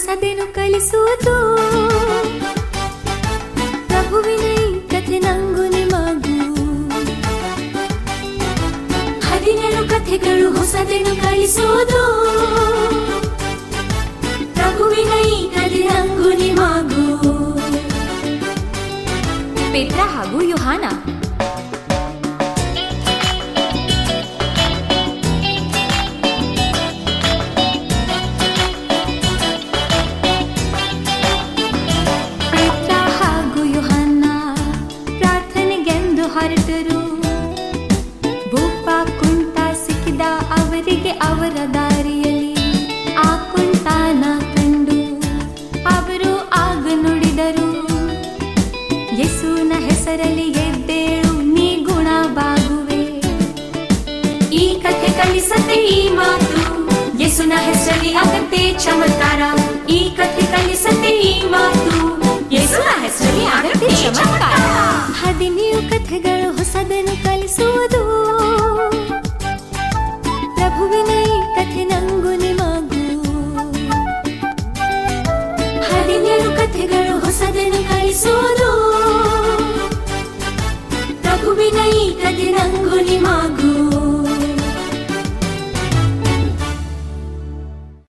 ಹೊಸದೇನು ಕಲಿಸುವುದು ಪ್ರಭುವಿನ ಈ ಕಥೆ ನಂಗು ನಿಮಗೂ ಹದಿನೇಳು ಕಥೆಗಳು ಹೊಸದೇನು ಕಲಿಸುವುದು ಪ್ರಭುವಿನ ಈ ಕಥೆ ನಂಗು ನಿಮಗೂ ಪೇತ್ರ ಹಾಗೂ ಯೋಹಾನ ಪೇತ್ರ ಹಾಗೂ ಯೋಹಾನ ಪ್ರಾರ್ಥನೆಗೆಂದು ಹೊರಟರು ಭೂಪ ಕುಂಟ ಸಿಕ್ಕಿದ ಅವರಿಗೆ ಅವರ ದಾರಿಯಲ್ಲಿ ಆ ಕುಂಟನ ಕಂಡು ಅವರು ಆಗ ನುಡಿದರು ಯೇಸುವಿನ ಹೆಸರಲ್ಲಿ ಎದ್ದೇಳು ನೀ ಗುಣವಾಗುವೆ ಈ ಕಥೆ ಕಲಿಸತ್ತೆ ಈ ಮಾತು ಯೇಸುನ ಹೆಸರಲ್ಲಿ ಆಗತ್ತೆ ಚಮತ್ಕಾರ ಈ ಕಥೆ ಕಲಿಸತ್ತೆ ಈ ಮಾತು ಯೇಸುನ ಹೆಸರಲ್ಲಿ ಆಗತ್ತೆ ಚಮತ್ಕಾರ ಹದಿನೇಳು ಕಥೆಗಳು ಹೊಸದನ್ನು ಕಲಿಸುವುದು ಪ್ರಭುವಿನ ಈ ಕಥೆ ನಂಗು ನಿಮಗೂ ಹದಿನೇಳು ಕಥೆಗಳು ಹೊಸದನ್ನು ಕಲಿಸುವುದು ಪ್ರಭುವಿನ ಈ ಕಥೆ ನಂಗು ನಿಮಗೂ